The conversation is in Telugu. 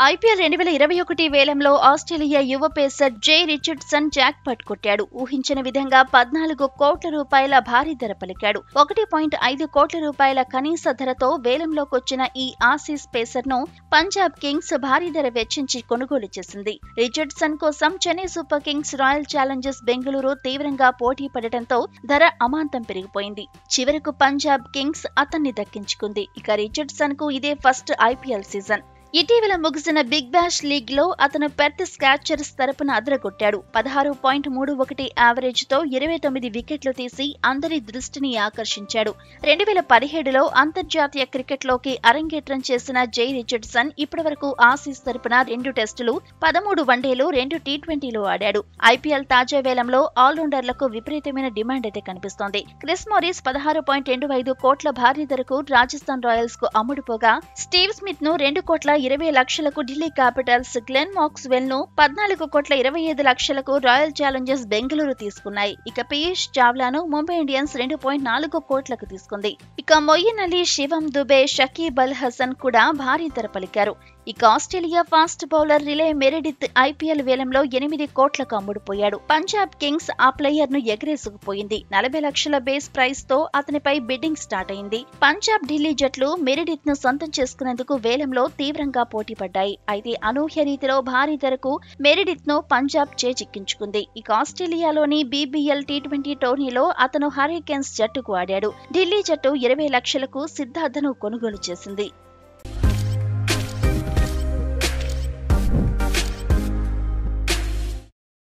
ఐపీఎల్ రెండు వేల ఇరవై ఒకటి వేలంలో ఆస్ట్రేలియా యువ పేసర్ జే రిచర్డ్సన్ జాక్ పట్ కొట్టాడు ఊహించిన విధంగా పద్నాలుగు కోట్ల రూపాయల భారీ ధర పలికాడు ఒకటి పాయింట్ ఐదు కోట్ల రూపాయల కనీస ధరతో వేలంలోకొచ్చిన ఈ ఆసీస్ పేసర్ ను పంజాబ్ కింగ్స్ భారీ ధర వెచ్చించి కొనుగోలు చేసింది రిచర్డ్సన్ కోసం Chennai super kings royal challengers Bengaluru తీవ్రంగా పోటీ పడటంతో ధర అమాంతం పెరిగిపోయింది చివరకు పంజాబ్ కింగ్స్ అతన్ని దక్కించుకుంది ఇక రిచర్డ్సన్ కు ఇదే ఫస్ట్ ఐపీఎల్ సీజన్ ఇటీవల ముగిసిన బిగ్ బ్యాష్ లీగ్ లో అతను పెర్త్ స్కాచర్స్ తరపున అదరగొట్టాడు పదహారు పాయింట్ మూడు ఒకటి యావరేజ్ తో ఇరవై తొమ్మిది వికెట్లు తీసి అందరి దృష్టిని ఆకర్షించాడు రెండు వేల పదిహేడులో అంతర్జాతీయ క్రికెట్లోకి అరంగేట్రం చేసిన జై రిచర్డ్సన్ ఇప్పటివరకు ఆసీస్ తరపున రెండు టెస్టులు పదమూడు వన్డేలు రెండు టీ ట్వంటీలు ఆడాడు ఐపీఎల్ తాజా వేలంలో ఆల్రౌండర్లకు విపరీతమైన డిమాండ్ అయితే కనిపిస్తోంది క్రిస్ మారిస్ పదహారు పాయింట్ రెండు ఐదు కోట్ల భారీ ధరకు రాజస్థాన్ రాయల్స్ కు అమ్ముడుపోగా స్టీవ్ స్మిత్ ను రెండు కోట్ల ఇరవై లక్షలకు ఢిల్లీ క్యాపిటల్స్ గ్లెన్ మాక్స్వెల్ ను పద్నాలుగు కోట్ల ఇరవై ఐదు లక్షలకు రాయల్ ఛాలెంజర్స్ బెంగళూరు తీసుకున్నాయి ఇక పీయూష్ చావ్లాను ముంబై ఇండియన్స్ రెండు పాయింట్ నాలుగు కోట్లకు తీసుకుంది ఇక మొయిన్ అలీ శివం దుబే షకీబ్ అల్ హసన్ కూడా భారీ ధర పలికారు ఇక Australia fast bowler Riley Meredith IPL వేలంలో ఎనిమిది కోట్లకు అమ్ముడుపోయాడు పంజాబ్ కింగ్స్ ఆ ప్లేయర్ ను ఎగరేసుకుపోయింది నలభై లక్షల బేస్ ప్రైస్ తో అతనిపై బిడ్డింగ్ స్టార్ట్ అయింది పంజాబ్ ఢిల్లీ జట్లు మెరిడిత్ ను సొంతం చేసుకునేందుకు వేలంలో తీవ్రంగా పోటీ పడ్డాయి అయితే అనూహ్య రీతిలో భారీ ధరకు మెరిడిత్ ను పంజాబ్ చేజిక్కించుకుంది ఇక ఆస్ట్రేలియాలోని బీబీఎల్ టీ ట్వంటీ టోర్నీలో అతను హరికేన్స్ జట్టుకు ఆడాడు ఢిల్లీ జట్టు ఇరవై లక్షలకు సిద్ధార్థను కొనుగోలు చేసింది